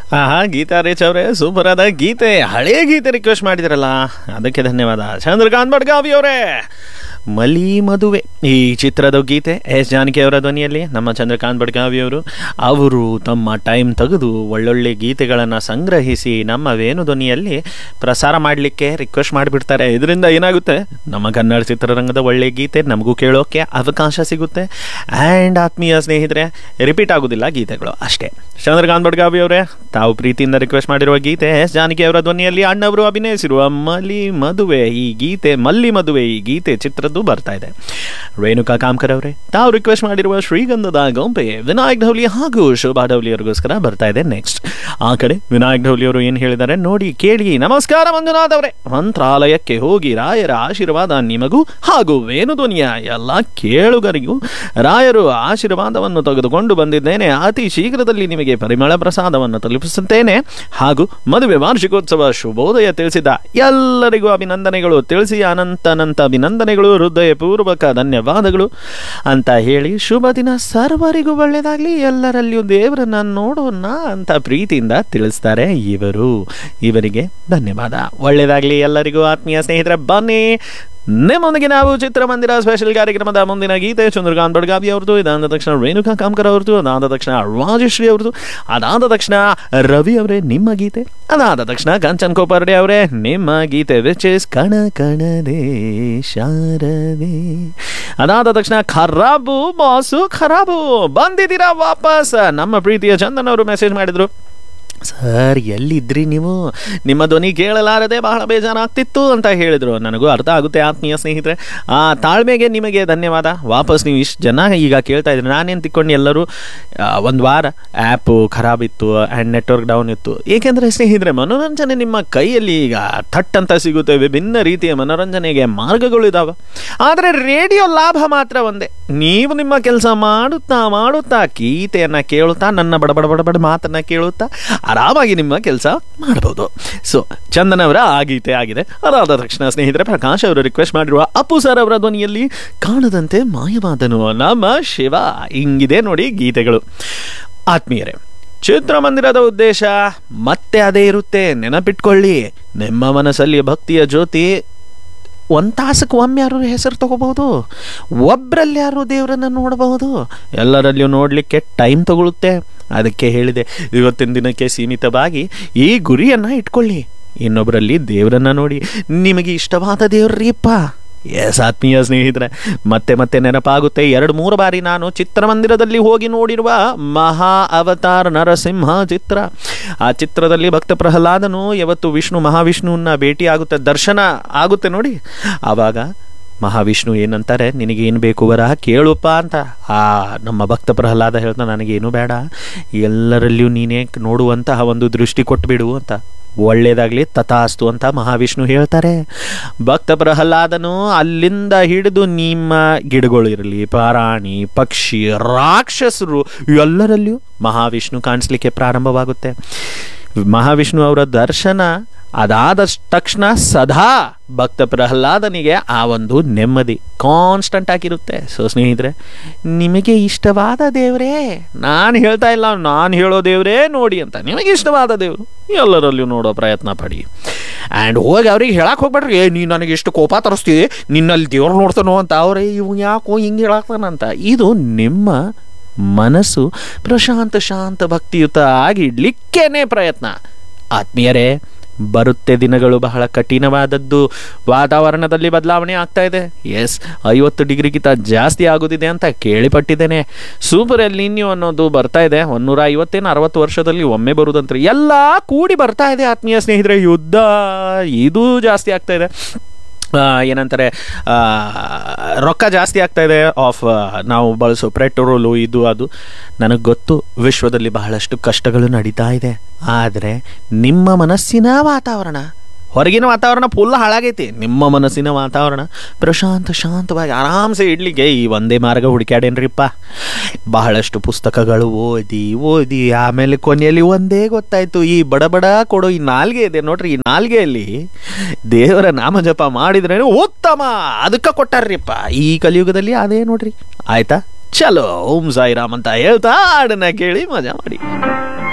ಆಹಾ ಗೀತಾ ರೇಚ್ ಅವರೇ ಸೂಪರ್ ಆದ ಗೀತೆ ಹಳೆಯ ಗೀತೆ ರಿಕ್ವೆಸ್ಟ್ ಮಾಡಿದಿರಲ್ಲ ಅದಕ್ಕೆ ಧನ್ಯವಾದ ಚಂದ್ರಕಾಂತ್ ಬಡ್ಗಾವಿ ಅವರೇ ಮಲಿ ಮದುವೆ ಈ ಚಿತ್ರದ ಗೀತೆ ಎಸ್ ಜಾನಕಿ ಅವರ ಧ್ವನಿಯಲ್ಲಿ ನಮ್ಮ ಚಂದ್ರಕಾಂತ್ ಬಡ್ಗಾವಿ ಅವರು ಅವರು ತಮ್ಮ ಟೈಮ್ ತೆಗೆದು ಒಳ್ಳೊಳ್ಳೆ ಗೀತೆಗಳನ್ನು ಸಂಗ್ರಹಿಸಿ ನಮ್ಮ ವೇಣು ಧ್ವನಿಯಲ್ಲಿ ಪ್ರಸಾರ ಮಾಡಲಿಕ್ಕೆ ರಿಕ್ವೆಸ್ಟ್ ಮಾಡಿಬಿಡ್ತಾರೆ ಇದರಿಂದ ಏನಾಗುತ್ತೆ ನಮ್ಮ ಕನ್ನಡ ಚಿತ್ರರಂಗದ ಒಳ್ಳೆ ಗೀತೆ ನಮಗೂ ಕೇಳೋಕೆ ಅವಕಾಶ ಸಿಗುತ್ತೆ ಆ್ಯಂಡ್ ಆತ್ಮೀಯ ಸ್ನೇಹಿತರೆ ರಿಪೀಟ್ ಆಗೋದಿಲ್ಲ ಗೀತೆಗಳು ಅಷ್ಟೇ ಚಂದ್ರಕಾಂತ್ ಬಡ್ಗಾವಿ ಅವರೇ ತಾವು ಪ್ರೀತಿಯಿಂದ ರಿಕ್ವೆಸ್ಟ್ ಮಾಡಿರುವ ಗೀತೆ ಎಸ್ ಜಾನಕಿ ಅವರ ಧ್ವನಿಯಲ್ಲಿ ಅಣ್ಣವರು ಅಭಿನಯಿಸಿರುವ ಮಲಿ ಮದುವೆ ಈ ಗೀತೆ ಮಲ್ಲಿ ಮದುವೆ ಈ ಗೀತೆ ಚಿತ್ರದ್ದು ಬರ್ತಾ ಇದೆ ರೇಣುಕಾ ಕಾಮ್ಕರ್ ಅವರೇ ತಾವು ರಿಕ್ವೆಸ್ಟ್ ಮಾಡಿರುವ ಶ್ರೀಗಂಧದ ಗೊಂಬೆ ವಿನಾಯಕ್ ಢೌಲಿ ಹಾಗೂ ಶೋಭಾ ಢೌಲಿ ಅವರಿಗೋಸ್ಕರ ಬರ್ತಾ ಇದೆ ನೆಕ್ಸ್ಟ್ ಆ ಕಡೆ ವಿನಾಯಕ್ ಢೌಲಿ ಅವರು ಏನು ಹೇಳಿದ್ದಾರೆ ನೋಡಿ ಕೇಳಿ ನಮಸ್ಕಾರ ಮಂಜುನಾಥ್ ಅವರೇ ಮಂತ್ರಾಲಯಕ್ಕೆ ಹೋಗಿ ರಾಯರ ಆಶೀರ್ವಾದ ನಿಮಗೂ ಹಾಗೂ ವೇಣುಧ್ವನಿಯ ಎಲ್ಲ ಕೇಳುಗರಿಗೂ ರಾಯರು ಆಶೀರ್ವಾದವನ್ನು ತೆಗೆದುಕೊಂಡು ಬಂದಿದ್ದೇನೆ ಅತಿ ಶೀಘ್ರದಲ್ಲಿ ನಿಮಗೆ ಪರಿಮಳ ಪ್ರಸಾದವನ್ನು ತಲುಪಿಸುತ್ತೇನೆ ಹಾಗೂ ಮದುವೆ ವಾರ್ಷಿಕೋತ್ಸವ ಶುಭೋದಯ ತಿಳಿಸಿದ ಎಲ್ಲರಿಗೂ ಅಭಿನಂದನೆಗಳು ತಿಳಿಸಿ ಅನಂತ ಅನಂತ ಅಭಿನಂದನೆಗಳು ಹೃದಯಪೂರ್ವಕ ಧನ್ಯವಾದಗಳು ಅಂತ ಹೇಳಿ ಶುಭ ದಿನ ಸರ್ವರಿಗೂ ಒಳ್ಳೆಯದಾಗಲಿ ಎಲ್ಲರಲ್ಲಿಯೂ ದೇವರನ್ನ ನೋಡೋಣ ಅಂತ ಪ್ರೀತಿಯಿಂದ ತಿಳಿಸ್ತಾರೆ ಇವರು ಇವರಿಗೆ ಧನ್ಯವಾದ ಒಳ್ಳೆಯದಾಗಲಿ ಎಲ್ಲರಿಗೂ ಆತ್ಮೀಯ ಸ್ನೇಹಿತರೆ ಬನ್ನಿ ನಿಮ್ಮೊಂದಿಗೆ ನಾವು ಚಿತ್ರಮಂದಿರ ಸ್ಪೆಷಲ್ ಕಾರ್ಯಕ್ರಮದ ಮುಂದಿನ ಗೀತೆ ಚಂದ್ರಕಾಂತ್ ಬಡ್ಗಾವಿ ಅವ್ರದ್ದು ಇದಾದ ತಕ್ಷಣ ರೇಣುಕಾ ಕಾಮ್ಕರ್ ಅವ್ರದ್ದು ಅದಾದ ತಕ್ಷಣ ರಾಜಶ್ರೀ ಅವ್ರದ್ದು ಅದಾದ ತಕ್ಷಣ ರವಿ ಅವರೇ ನಿಮ್ಮ ಗೀತೆ ಅದಾದ ತಕ್ಷಣ ಕಂಚನ್ ಕೋಪರ್ಡೆ ಅವರೇ ನಿಮ್ಮ ಗೀತೆ ವಿಚ್ ಇಸ್ ಕಣ ಕಣದೆ ಶಾರದೆ ಅದಾದ ತಕ್ಷಣ ಖರಾಬು ಬಾಸು ಖರಾಬು ಬಂದಿದ್ದೀರಾ ವಾಪಸ್ ನಮ್ಮ ಪ್ರೀತಿಯ ಚಂದನ್ ಅವರು ಮೆಸೇಜ್ ಮಾಡಿದ್ರು ಸರ್ ಎಲ್ಲಿದ್ರಿ ನೀವು ನಿಮ್ಮ ಧ್ವನಿ ಕೇಳಲಾರದೆ ಬಹಳ ಬೇಜಾರಾಗ್ತಿತ್ತು ಅಂತ ಹೇಳಿದರು ನನಗೂ ಅರ್ಥ ಆಗುತ್ತೆ ಆತ್ಮೀಯ ಸ್ನೇಹಿತರೆ ಆ ತಾಳ್ಮೆಗೆ ನಿಮಗೆ ಧನ್ಯವಾದ ವಾಪಸ್ ನೀವು ಇಷ್ಟು ಜನ ಈಗ ಕೇಳ್ತಾ ಇದ್ರಿ ನಾನೇನು ತಿಕ್ಕೊಂಡು ಎಲ್ಲರೂ ಒಂದು ವಾರ ಆ್ಯಪು ಖರಾಬ್ ಇತ್ತು ಆ್ಯಂಡ್ ನೆಟ್ವರ್ಕ್ ಡೌನ್ ಇತ್ತು ಏಕೆಂದರೆ ಸ್ನೇಹಿತರೆ ಮನೋರಂಜನೆ ನಿಮ್ಮ ಕೈಯಲ್ಲಿ ಈಗ ಥಟ್ ಅಂತ ಸಿಗುತ್ತೆ ವಿಭಿನ್ನ ರೀತಿಯ ಮನೋರಂಜನೆಗೆ ಮಾರ್ಗಗಳು ಇದ್ದಾವೆ ಆದರೆ ರೇಡಿಯೋ ಲಾಭ ಮಾತ್ರ ಒಂದೇ ನೀವು ನಿಮ್ಮ ಕೆಲಸ ಮಾಡುತ್ತಾ ಮಾಡುತ್ತಾ ಗೀತೆಯನ್ನು ಕೇಳುತ್ತಾ ನನ್ನ ಬಡ ಬಡ ಬಡ ಬಡ ಮಾತನ್ನು ಕೇಳುತ್ತಾ ಆರಾಮಾಗಿ ನಿಮ್ಮ ಕೆಲಸ ಮಾಡಬಹುದು ಸೊ ಚಂದನ್ ಅವರ ಆ ಗೀತೆ ಆಗಿದೆ ಅದಾದ ತಕ್ಷಣ ಸ್ನೇಹಿತರೆ ಪ್ರಕಾಶ್ ಅವರು ರಿಕ್ವೆಸ್ಟ್ ಮಾಡಿರುವ ಅಪ್ಪು ಸರ್ ಅವರ ಧ್ವನಿಯಲ್ಲಿ ಕಾಣದಂತೆ ಮಾಯವಾದನು ನಮ್ಮ ಶಿವ ಹಿಂಗಿದೆ ನೋಡಿ ಗೀತೆಗಳು ಆತ್ಮೀಯರೇ ಚಿತ್ರಮಂದಿರದ ಉದ್ದೇಶ ಮತ್ತೆ ಅದೇ ಇರುತ್ತೆ ನೆನಪಿಟ್ಕೊಳ್ಳಿ ನಿಮ್ಮ ಮನಸ್ಸಲ್ಲಿ ಭಕ್ತಿಯ ಜ್ಯೋತಿ ಒಂದು ತಾಸಕ್ಕೆ ಒಮ್ಮೆ ಯಾರು ಹೆಸರು ತಗೋಬಹುದು ಒಬ್ಬರಲ್ಲಿ ಯಾರು ದೇವರನ್ನು ನೋಡಬಹುದು ಎಲ್ಲರಲ್ಲಿಯೂ ನೋಡಲಿಕ್ಕೆ ಟೈಮ್ ತಗೊಳುತ್ತೆ ಅದಕ್ಕೆ ಹೇಳಿದೆ ಇವತ್ತಿನ ದಿನಕ್ಕೆ ಸೀಮಿತವಾಗಿ ಈ ಗುರಿಯನ್ನು ಇಟ್ಕೊಳ್ಳಿ ಇನ್ನೊಬ್ಬರಲ್ಲಿ ದೇವರನ್ನು ನೋಡಿ ನಿಮಗೆ ಇಷ್ಟವಾದ ದೇವ್ರೀಪ್ಪ ಎಸ್ ಆತ್ಮೀಯ ಸ್ನೇಹಿತರೆ ಮತ್ತೆ ಮತ್ತೆ ನೆನಪಾಗುತ್ತೆ ಎರಡು ಮೂರು ಬಾರಿ ನಾನು ಚಿತ್ರಮಂದಿರದಲ್ಲಿ ಹೋಗಿ ನೋಡಿರುವ ಮಹಾ ಅವತಾರ್ ನರಸಿಂಹ ಚಿತ್ರ ಆ ಚಿತ್ರದಲ್ಲಿ ಭಕ್ತ ಪ್ರಹ್ಲಾದನು ಯಾವತ್ತು ವಿಷ್ಣು ಮಹಾವಿಷ್ಣುವನ್ನ ಭೇಟಿ ಆಗುತ್ತೆ ದರ್ಶನ ಆಗುತ್ತೆ ನೋಡಿ ಆವಾಗ ಮಹಾವಿಷ್ಣು ಏನಂತಾರೆ ನಿನಗೇನು ಬೇಕು ವರ ಕೇಳುಪ್ಪ ಅಂತ ಆ ನಮ್ಮ ಭಕ್ತ ಪ್ರಹ್ಲಾದ ಹೇಳ್ತಾ ನನಗೇನು ಬೇಡ ಎಲ್ಲರಲ್ಲಿಯೂ ನೀನೇ ನೋಡುವಂತಹ ಒಂದು ದೃಷ್ಟಿ ಕೊಟ್ಬಿಡು ಅಂತ ಒಳ್ಳೇದಾಗಲಿ ತಥಾಸ್ತು ಅಂತ ಮಹಾವಿಷ್ಣು ಹೇಳ್ತಾರೆ ಭಕ್ತ ಪ್ರಹ್ಲಾದನು ಅಲ್ಲಿಂದ ಹಿಡಿದು ನಿಮ್ಮ ಗಿಡಗಳು ಇರಲಿ ಪ್ರಾಣಿ ಪಕ್ಷಿ ರಾಕ್ಷಸರು ಎಲ್ಲರಲ್ಲಿಯೂ ಮಹಾವಿಷ್ಣು ಕಾಣಿಸ್ಲಿಕ್ಕೆ ಪ್ರಾರಂಭವಾಗುತ್ತೆ ಮಹಾವಿಷ್ಣು ಅವರ ದರ್ಶನ ಅದಾದ ತಕ್ಷಣ ಸದಾ ಭಕ್ತ ಪ್ರಹ್ಲಾದನಿಗೆ ಆ ಒಂದು ನೆಮ್ಮದಿ ಕಾನ್ಸ್ಟಂಟ್ ಆಗಿರುತ್ತೆ ಸೊ ಸ್ನೇಹಿತರೆ ನಿಮಗೆ ಇಷ್ಟವಾದ ದೇವರೇ ನಾನು ಹೇಳ್ತಾ ಇಲ್ಲ ನಾನು ಹೇಳೋ ದೇವರೇ ನೋಡಿ ಅಂತ ನಿಮಗೆ ಇಷ್ಟವಾದ ದೇವರು ಎಲ್ಲರಲ್ಲಿಯೂ ನೋಡೋ ಪ್ರಯತ್ನ ಪಡಿ ಆ್ಯಂಡ್ ಹೋಗಿ ಅವ್ರಿಗೆ ಹೇಳಕ್ಕೆ ಹೋಗ್ಬೇಡ್ರಿ ಏ ನೀ ನನಗೆ ಎಷ್ಟು ಕೋಪ ತರಿಸ್ತೀವಿ ನಿನ್ನಲ್ಲಿ ದೇವ್ರು ನೋಡ್ತಾನೋ ಅಂತ ಅವರೇ ಇವ್ ಯಾಕೋ ಹಿಂಗೆ ಹೇಳಾಕ್ತಾನಂತ ಇದು ನಿಮ್ಮ ಮನಸ್ಸು ಪ್ರಶಾಂತ ಶಾಂತ ಭಕ್ತಿಯುತ ಆಗಿ ಇಡ್ಲಿಕ್ಕೇನೆ ಪ್ರಯತ್ನ ಆತ್ಮೀಯರೇ ಬರುತ್ತೆ ದಿನಗಳು ಬಹಳ ಕಠಿಣವಾದದ್ದು ವಾತಾವರಣದಲ್ಲಿ ಬದಲಾವಣೆ ಆಗ್ತಾ ಇದೆ ಎಸ್ ಐವತ್ತು ಡಿಗ್ರಿಗಿಂತ ಜಾಸ್ತಿ ಆಗೋದಿದೆ ಅಂತ ಕೇಳಿಪಟ್ಟಿದ್ದೇನೆ ಸೂಪರ್ ಎಲ್ಲಿನ್ಯೂ ಅನ್ನೋದು ಬರ್ತಾ ಇದೆ ಒಂದೂರ ಐವತ್ತೇನು ಅರವತ್ತು ವರ್ಷದಲ್ಲಿ ಒಮ್ಮೆ ಬರುವುದಂತ್ರಿ ಎಲ್ಲ ಕೂಡಿ ಬರ್ತಾ ಇದೆ ಆತ್ಮೀಯ ಸ್ನೇಹಿತರೆ ಯುದ್ಧ ಇದು ಜಾಸ್ತಿ ಆಗ್ತಾ ಇದೆ ಏನಂತಾರೆ ರೊಕ್ಕ ಜಾಸ್ತಿ ಆಗ್ತಾ ಇದೆ ಆಫ್ ನಾವು ಬಳಸೋ ಪೆಟ್ರೋಲು ಇದು ಅದು ನನಗೆ ಗೊತ್ತು ವಿಶ್ವದಲ್ಲಿ ಬಹಳಷ್ಟು ಕಷ್ಟಗಳು ನಡೀತಾ ಇದೆ ಆದರೆ ನಿಮ್ಮ ಮನಸ್ಸಿನ ವಾತಾವರಣ ಹೊರಗಿನ ವಾತಾವರಣ ಫುಲ್ ಹಾಳಾಗೈತಿ ನಿಮ್ಮ ಮನಸ್ಸಿನ ವಾತಾವರಣ ಪ್ರಶಾಂತ ಶಾಂತವಾಗಿ ಆರಾಮ್ಸೆ ಇಡ್ಲಿಕ್ಕೆ ಈ ಒಂದೇ ಮಾರ್ಗ ಹುಡುಕ್ಯಾಡೇನ್ರಿಪ್ಪ ಬಹಳಷ್ಟು ಪುಸ್ತಕಗಳು ಓದಿ ಓದಿ ಆಮೇಲೆ ಕೊನೆಯಲ್ಲಿ ಒಂದೇ ಗೊತ್ತಾಯ್ತು ಈ ಬಡ ಬಡ ಕೊಡೋ ಈ ನಾಲ್ಗೆ ಇದೆ ನೋಡ್ರಿ ಈ ನಾಲ್ಗೆಯಲ್ಲಿ ದೇವರ ನಾಮಜಪ ಮಾಡಿದ್ರೆ ಉತ್ತಮ ಅದಕ್ಕೆ ಕೊಟ್ಟಾರ್ರಿಪ್ಪ ಈ ಕಲಿಯುಗದಲ್ಲಿ ಅದೇ ನೋಡ್ರಿ ಆಯ್ತಾ ಚಲೋ ಓಂ ಸಾಯಿರಾಮ್ ಅಂತ ಹೇಳ್ತಾ ಹಾಡನ್ನ ಕೇಳಿ ಮಜಾ ಮಾಡಿ